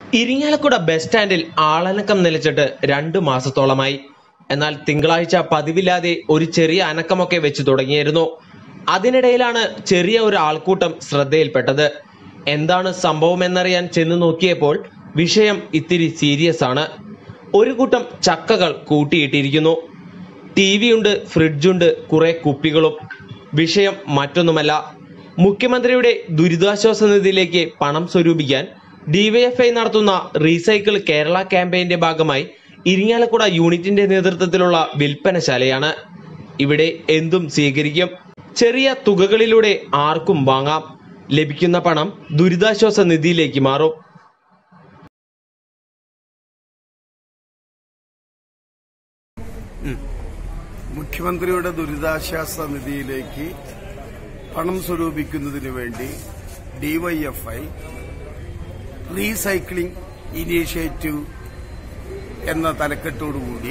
Irinjalakuda bus സ്റ്റാൻഡിൽ ആളനക്കം നിലച്ചിട്ട് രണ്ടു മാസത്തോളമായി എന്നാൽ തിങ്കളാഴ്ച പതിവില്ലാതെ ഒരു ചെറിയ അനക്കമൊക്കെ വെച്ച് തുടങ്ങിയിരുന്നു അതിനിടയിലാണ് ചെറിയ ഒരു ആൾക്കൂട്ടം ശ്രദ്ധയിൽപ്പെട്ടത് എന്താണ് സംഭവം എന്നറിയാൻ ചെന്ന് നോക്കിയപ്പോൾ വിഷയം ഇത്തിരി സീരിയസ് ആണ് ഒരു കൂട്ടം ചക്കകൾ കൂട്ടിയിട്ടിരിക്കുന്നു ടി വിയുണ്ട് ഫ്രിഡ്ജുണ്ട് കുറെ കുപ്പികളും വിഷയം മറ്റൊന്നുമല്ല മുഖ്യമന്ത്രിയുടെ ദുരിതാശ്വാസ നിധിയിലേക്ക് പണം സ്വരൂപിക്കാൻ ഡിവൈഎഫ്ഐ നടത്തുന്ന റീസൈക്കിൾ കേരള ക്യാമ്പയിന്റെ ഭാഗമായി ഇരിങ്ങാലക്കുട യൂണിറ്റിന്റെ നേതൃത്വത്തിലുള്ള വിൽപ്പനശാലയാണ് ഇവിടെ എന്തും സ്വീകരിക്കും ചെറിയ തുകകളിലൂടെ ആർക്കും വാങ്ങാം ലഭിക്കുന്ന പണം ദുരിതാശ്വാസ നിധിയിലേക്ക് മാറും മുഖ്യമന്ത്രിയുടെ ദുരിതാശ്വാസ നിധിയിലേക്ക് പണം സ്വരൂപിക്കുന്നതിന് വേണ്ടി ഡിവൈഎഫ്ഐ റീസൈക്ലിംഗ് ഇനീഷ്യേറ്റീവ് എന്ന തലക്കെട്ടോടുകൂടി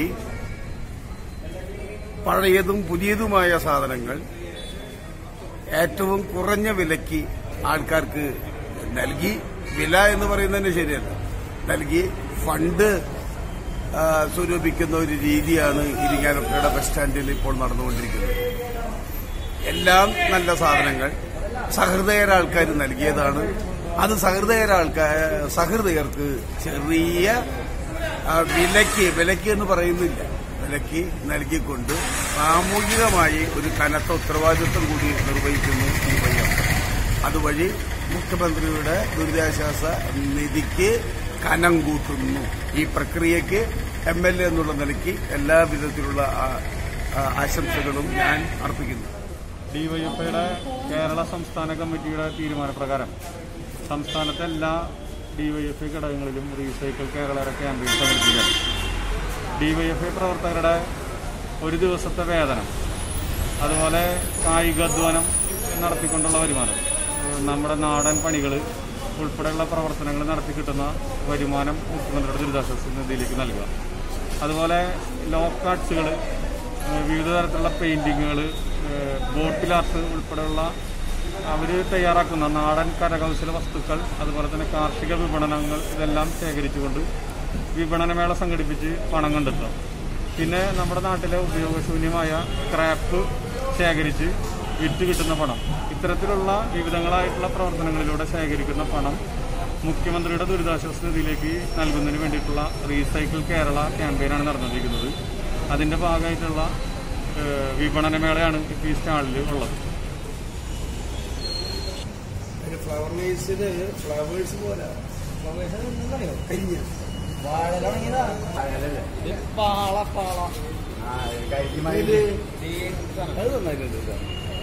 പഴയതും പുതിയതുമായ സാധനങ്ങൾ ഏറ്റവും കുറഞ്ഞ വിലയ്ക്ക് ആൾക്കാർക്ക് നൽകി വില എന്ന് പറയുന്നതിന് ശരിയല്ല നൽകി ഫണ്ട് ആ, സ്വരൂപിക്കുന്ന ഒരു രീതിയാണ് ഇരിങ്ങാലക്കുട ബസ് സ്റ്റാൻഡിൽ ഇപ്പോൾ നടന്നുകൊണ്ടിരിക്കുന്നത് എല്ലാം നല്ല സാധനങ്ങൾ സഹൃദയര ആൾക്കാർ നൽകിയതാണ് അത് സഹൃദയര ആൾക്കാർ സഹൃദയർക്ക് ചെറിയ ആ, വിലയ്ക്ക് വിലയ്ക്ക് എന്ന് പറയുന്നില്ല വിലയ്ക്ക് നൽകിക്കൊണ്ട് സാമൂഹികമായി ഒരു കനത്ത ഉത്തരവാദിത്വം കൂടി നിർവഹിക്കുന്നു ഈ പയ്യം അതുവഴി മുഖ്യമന്ത്രിയുടെ ദുരിതാശ്വാസ നിധിക്ക് കനം കൂട്ടുന്നു ഈ പ്രക്രിയയ്ക്ക് എം എൽ എ എന്നുള്ള നിലയ്ക്ക് എല്ലാ വിധത്തിലുള്ള ആ- ആ- ആശംസകളും ഞാൻ അർപ്പിക്കുന്നു ഡിവൈഎഫ്ഐയുടെ കേരള സംസ്ഥാന കമ്മിറ്റിയുടെ തീരുമാനപ്രകാരം സംസ്ഥാനത്തെ എല്ലാ ഡിവൈഎഫ്ഐ ഘടകങ്ങളിലും റീസൈക്കിൾ കേരള ക്യാമ്പയിൻ സംഘടിപ്പിക്കാൻ ഡിവൈഎഫ്ഐ പ്രവർത്തകരുടെ ഒരു ദിവസത്തെ വേതനം അതുപോലെ കായികാധ്വാനം നടത്തിക്കൊണ്ടുള്ള വരുമാനം ഏഹ് നമ്മുടെ നാടൻ പണികൾ ഉൾപ്പെടെയുള്ള പ്രവർത്തനങ്ങൾ നടത്തി കിട്ടുന്ന വരുമാനം മുഖ്യമന്ത്രിയുടെ ദുരിതാശ്വാസ നിധിയിലേക്ക് നൽകുക അതുപോലെ ലോക്കാർട്സുകൾ വിവിധ തരത്തിലുള്ള പെയിന്റിങ്ങുകൾ ബോട്ടിൽ ആർട്ട് ഉൾപ്പെടെയുള്ള അവർ തയ്യാറാക്കുന്ന നാടൻ കരകൗശല വസ്തുക്കൾ അതുപോലെ തന്നെ കാർഷിക വിപണനങ്ങൾ ഇതെല്ലാം ശേഖരിച്ചുകൊണ്ട് വിപണനമേള സംഘടിപ്പിച്ച് പണം കണ്ടെത്തുക പിന്നെ നമ്മുടെ നാട്ടിലെ ഉപയോഗശൂന്യമായ സ്ക്രാപ്പ് ശേഖരിച്ച് വിറ്റ് കിട്ടുന്ന പണം ഇത്തരത്തിലുള്ള വിവിധങ്ങളായിട്ടുള്ള പ്രവർത്തനങ്ങളിലൂടെ ശേഖരിക്കുന്ന പണം മുഖ്യമന്ത്രിയുടെ ദുരിതാശ്വാസ നിധിയിലേക്ക് നൽകുന്നതിന് വേണ്ടിയിട്ടുള്ള റീസൈക്കിൾ കേരള ക്യാമ്പയിനാണ് നടന്നുകൊണ്ടിരിക്കുന്നത് അതിന്റെ ഭാഗമായിട്ടുള്ള ഏഹ്, വിപണനമേളയാണ് ഇപ്പോൾ ഈ സ്റ്റാളിൽ ഉള്ളത് ഫ്ലവർ വേസില് ഫ്ലവേഴ്സ് പോലെ ഫ്ലവേഴ്സ് എന്താണോ കരിഞ്ഞ വാഴ തുടങ്ങിയതാ പാള പാള ഇത് അത് നന്നായിട്ടുണ്ട് കേട്ടോ